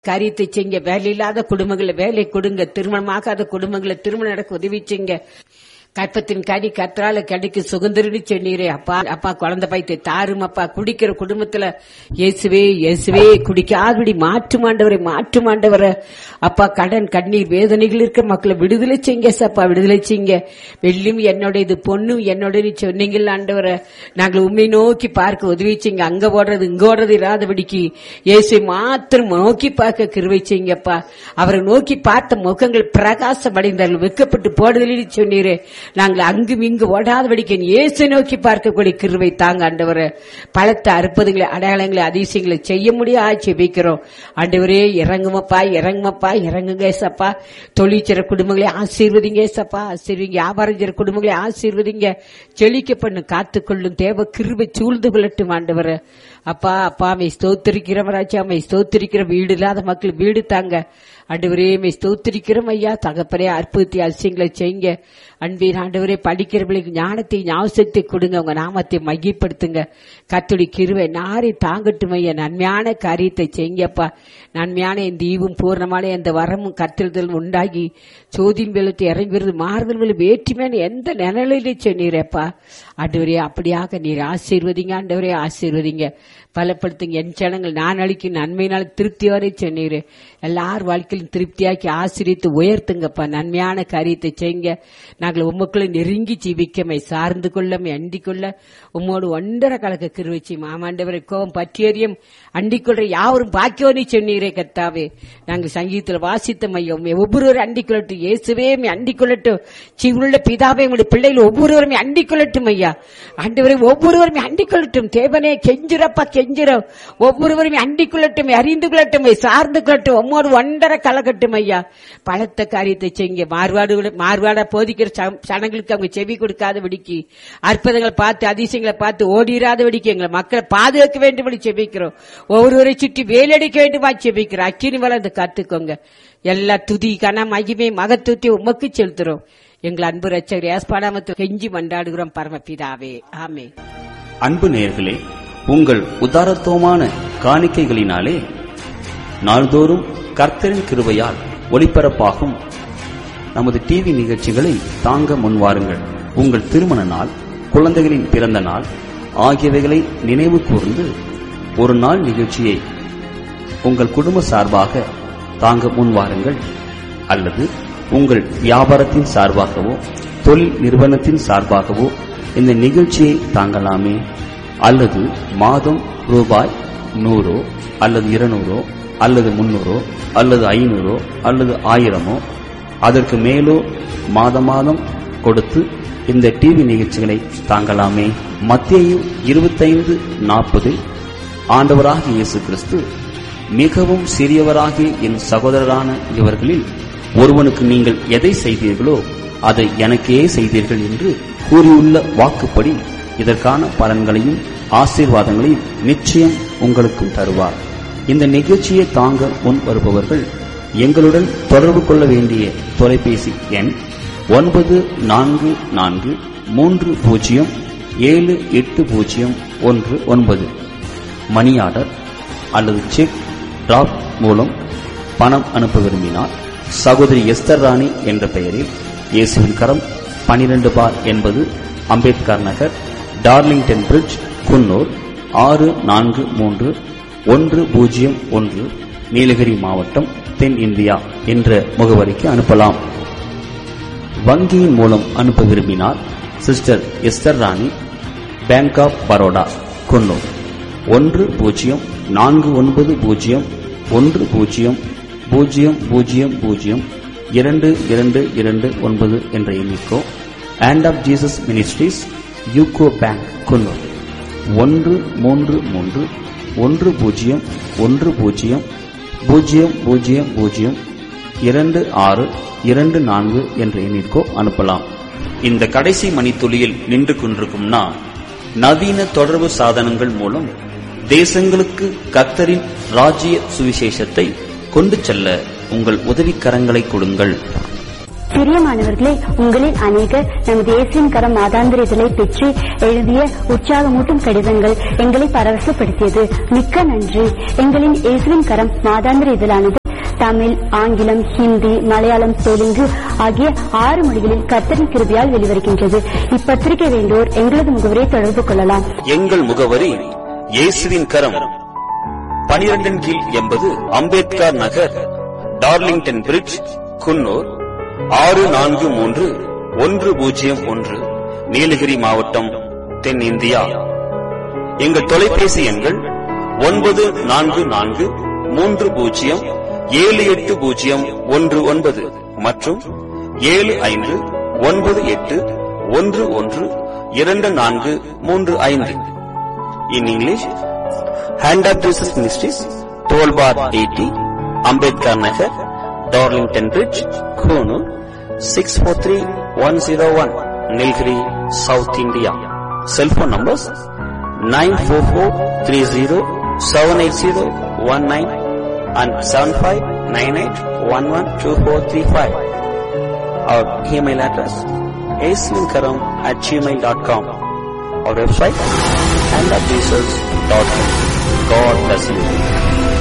காரியத்தை செய்யுங்க வேலை இல்லாத குடும்பங்களை வேலை கொடுங்க திருமணமாகாத குடும்பங்களை திருமணம் நடக்க உதவி செய்யுங்க கற்பத்தின் கனி கற்றால கிடைக்கு சுதந்திரன்னு சொன்னீரே அப்பா அப்பா குழந்தை பைத்தை தாரும் அப்பா குடிக்கிற குடும்பத்துல இயேசுவே இயேசுவே குடிக்காதபடி மாற்று மாண்டவரை மாற்று மாண்டவரை அப்பா கடன் கண்ணீர் வேதனைகள் இருக்க மக்களை விடுதலை செய்யுங்க சப்பா விடுதலை செய்யுங்க வெள்ளியும் என்னோட இது பொண்ணும் என்னோட நீ சொன்னீங்கல்ல ஆண்டவரை நாங்கள் உண்மை நோக்கி பார்க்க உதவி செய்யுங்க அங்க ஓடுறது இங்க ஓடுறது இராதபடிக்கு இயேசுவை மாத்திரம் நோக்கி பார்க்க கிருவை செய்யுங்கப்பா அவரை நோக்கி பார்த்த முகங்கள் பிரகாசம் அடைந்தார்கள் வெக்கப்பட்டு போடுதலில் சொன்னீரே நாங்கள் அங்கும் இங்கு ஓடாதபடிக்கு இயேசு நோக்கி பார்க்கக்கூடிய கிருவை தாங்க ஆண்டவரை பலத்த அற்புதங்களை அடையாளங்களை அதிசயங்களை செய்ய முடியாது செபிக்கிறோம் ஆண்டவரே இறங்குமப்பா இறங்குமப்பா இறங்குங்க ஏசப்பா தொழிற்சிற குடும்பங்களை ஆசீர்வதிங்க ஏசப்பா ஆசீர்வதிங்க வியாபாரம் செய்கிற குடும்பங்களை ஆசீர்வதிங்க செழிக்க பண்ணு காத்துக்கொள்ளும் தேவ கிருவை சூழ்ந்து கொள்ளட்டும் ஆண்டவரை அப்பா அப்பா மை ஸ்தோத்திரிக்கிறவராச்சா மை ஸ்தோத்திரிக்கிற வீடு இல்லாத மக்கள் வீடு தாங்க ஆண்டவரே மை ஸ்தோத்திரிக்கிறோம் ஐயா தகப்பரே அற்புதத்தை அதிசயங்களை செய்யுங்க அன்பின் ஆண்டவரே படிக்கிறவங்களுக்கு ஞானத்தை ஞாபகத்தை கொடுங்க உங்க நாமத்தை மையப்படுத்துங்க கத்துடி கிருவை நாரை தாங்கட்டும் ஐயா நன்மையான காரியத்தை செய்யுங்கப்பா நன்மையான இந்த ஈவும் பூர்ணமான இந்த வரமும் கத்திருதல் உண்டாகி சோதியின் வெள்ளத்தை இறங்கி வருது மாறுதல் வேற்றுமையான எந்த நிலையிலே சொன்னீரப்பா ஆண்டவரே அப்படியாக நீர் ஆசீர்வதிங்க ஆண்டவரே ஆசீர்வதிங்க பலப்படுத்துங்க என் ஜனங்கள் நான் அளிக்கும் நன்மையினால் திருப்தியோரை சொன்னீரு எல்லார் வாழ்க்கையிலும் திருப்தியாக்கி ஆசிரியத்து உயர்த்துங்கப்பா நன்மையான காரியத்தை செய்யுங்க நாங்கள் உமக்குள்ள நெருங்கி ஜீவிக்கமை சார்ந்து கொள்ளமை அண்டிக் கொள்ள உம்மோடு ஒன்றரை கலக்க கிருவச்சி மாமாண்டவரை கோபம் பற்றியறியும் அண்டிக் கொள்ற யாவரும் பாக்கியோனி சொன்னீரே கர்த்தாவே நாங்கள் சங்கீதத்தில் வாசித்த மையம் ஒவ்வொருவரும் அண்டிக் கொள்ளட்டும் இயேசுவே அண்டிக் கொள்ளட்டும் சிவுள்ள பிதாவே உங்களுடைய பிள்ளைகள் ஒவ்வொருவருமே அண்டிக் கொள்ளட்டும் ஐயா ஆண்டவரை ஒவ்வொருவருமே அண்டிக் கொள்ளட்டும் தேவனே கெஞ்சிரப்பா கெஞ்சிரம் ஒவ்வொருவருமே அண்டிக் கொள்ளட்டும் அறிந்து கொள்ளட்டும் சார்ந்து கொள்ளட்டும் உம்மோடு ஒன்றரை கலக்கட்டும் ஐயா பலத்த காரியத்தை செய்யுங்க மார்வாடு மார்வாடா போதிக்கிற சனங்களுக்கு அவங்க செவி கொடுக்காத விடிக்கு அற்புதங்களை பார்த்து அதிசயங்களை பார்த்து ஓடிராத விடிக்கு எங்களை மக்களை பாதுகாக்க வேண்டும்படி செபிக்கிறோம் ஒவ்வொருவரை சுற்றி வேலடிக்க வேண்டுமா செபிக்கிறோம் அக்கினி வளர்ந்து கத்துக்கோங்க எல்லா துதி கன மகிமை மகத்துவத்தை உமக்கு செலுத்துறோம் எங்கள் அன்பு ரச்சகர் ஏஸ்பாடாமத்து கெஞ்சி மண்டாடுகிறோம் பரமபிதாவே ஆமே அன்பு நேயர்களே உங்கள் உதாரத்துவமான காணிக்கைகளினாலே நாள்தோறும் கர்த்தரின் கிருபையால் ஒளிபரப்பாகும் நமது டிவி நிகழ்ச்சிகளை தாங்க முன்வாருங்கள் உங்கள் திருமண நாள் குழந்தைகளின் பிறந்த நாள் ஆகியவைகளை நினைவு கூர்ந்து ஒரு நாள் நிகழ்ச்சியை உங்கள் குடும்ப சார்பாக தாங்க முன்வாருங்கள் அல்லது உங்கள் வியாபாரத்தின் சார்பாகவோ தொழில் நிறுவனத்தின் சார்பாகவோ இந்த நிகழ்ச்சியை தாங்கலாமே அல்லது மாதம் ரூபாய் நூறோ அல்லது இருநூறோ அல்லது முன்னூறோ அல்லது ஐநூறோ அல்லது ஆயிரமோ அதற்கு மேலோ மாத மாதம் கொடுத்து இந்த டிவி நிகழ்ச்சிகளை தாங்கலாமே மத்திய இருபத்தைந்து நாற்பதில் ஆண்டவராகிய இயேசு கிறிஸ்து மிகவும் சிறியவராகிய என் சகோதரரான இவர்களில் ஒருவனுக்கு நீங்கள் எதை செய்தீர்களோ அதை எனக்கே செய்தீர்கள் என்று கூறியுள்ள வாக்குப்படி இதற்கான பலன்களையும் ஆசீர்வாதங்களையும் நிச்சயம் உங்களுக்கும் தருவார் இந்த நிகழ்ச்சியை தாங்க முன் வருபவர்கள் எங்களுடன் தொடர்பு கொள்ள வேண்டிய தொலைபேசி எண் ஒன்பது நான்கு நான்கு மூன்று பூஜ்ஜியம் ஏழு எட்டு பூஜ்ஜியம் ஒன்று ஒன்பது மணி ஆர்டர் அல்லது செக் டிராப் மூலம் பணம் அனுப்ப விரும்பினால் சகோதரி எஸ்தர் ராணி என்ற பெயரில் இயேசுவின் கரம் பனிரெண்டு பார் என்பது அம்பேத்கர் நகர் டார்லிங்டன் பிரிட்ஜ் குன்னூர் ஆறு நான்கு மூன்று ஒன்று பூஜ்ஜியம் ஒன்று நீலகிரி மாவட்டம் தென் இந்தியா என்ற முகவரிக்கு அனுப்பலாம் வங்கியின் மூலம் அனுப்ப விரும்பினால் sister Esther Rani bank of Baroda Coonoor ஒன்று பூஜ்ஜியம் நான்கு ஒன்பது பூஜ்ஜியம் ஒன்று பூஜ்ஜியம் பூஜ்ஜியம் பூஜ்ஜியம் பூஜ்ஜியம் இரண்டு இரண்டு இரண்டு ஒன்பது என்ற எண்ணிக்கோ and of Jesus ministries UCO bank Coonoor ஒன்று மூன்று மூன்று ஒன்று பூஜ்ஜியம் ஒன்று பூஜ்ஜியம் பூஜ்ஜியம் பூஜ்ஜியம் பூஜ்ஜியம் இரண்டு ஆறு இரண்டு நான்கு என்ற எண்ணிற்கோ அனுப்பலாம் இந்த கடைசி மணித்துளியில் நின்று கொண்டிருக்கும் நான் நவீன தொடர்பு சாதனங்கள் மூலம் தேசங்களுக்கு கத்தரின் ராஜ்ய சுவிசேஷத்தை கொண்டு செல்ல உங்கள் உதவிக்கரங்களை கொடுங்கள் பிரியமானவர்களே உங்களில் அநேகர் நமது இயேசுவின் கரம் மாதாந்திர இதழை பெற்று எழுதிய உற்சாகமூட்டும் கடிதங்கள் எங்களை பரவசப்படுத்தியது மிக்க நன்றி எங்களின் இயேசுவின் கரம் மாதாந்திர இதழானது தமிழ் ஆங்கிலம் ஹிந்தி மலையாளம் தெலுங்கு ஆகிய ஆறு மொழிகளில் கர்த்தரின் கிருபியால் வெளிவருகின்றது இப்பத்திரிகை வேண்டோர் எங்களது முகவரை தொடர்பு கொள்ளலாம் எங்கள் முகவரி இயேசுவின் கரம் பனிரெண்டின் கீழ் எண்பது அம்பேத்கர் நகர் டார்லிங்டன் பிரிட்ஜ் குன்னூர் ஆறு நான்கு மூன்று ஒன்று பூஜ்ஜியம் ஒன்று நீலகிரி மாவட்டம் தென்னிந்தியா எங்கள் தொலைபேசி எண்கள் ஒன்பது நான்கு நான்கு மூன்று பூஜ்ஜியம் ஏழு எட்டு பூஜ்ஜியம் ஒன்று ஒன்பது மற்றும் ஏழு ஐந்து ஒன்பது எட்டு ஒன்று ஒன்று இரண்டு நான்கு மூன்று ஐந்து in English hand of Jesus ministries twelve bar eighty Ambedkar Nagar Darlington bridge Coonoor six four three one zero one Nilgiri south India cellphone numbers nine four four three zero seven eight zero one nine and seven five nine eight one one two four three five our email address asian karam at Gmail dot com our website and at Jesus.com. God bless you.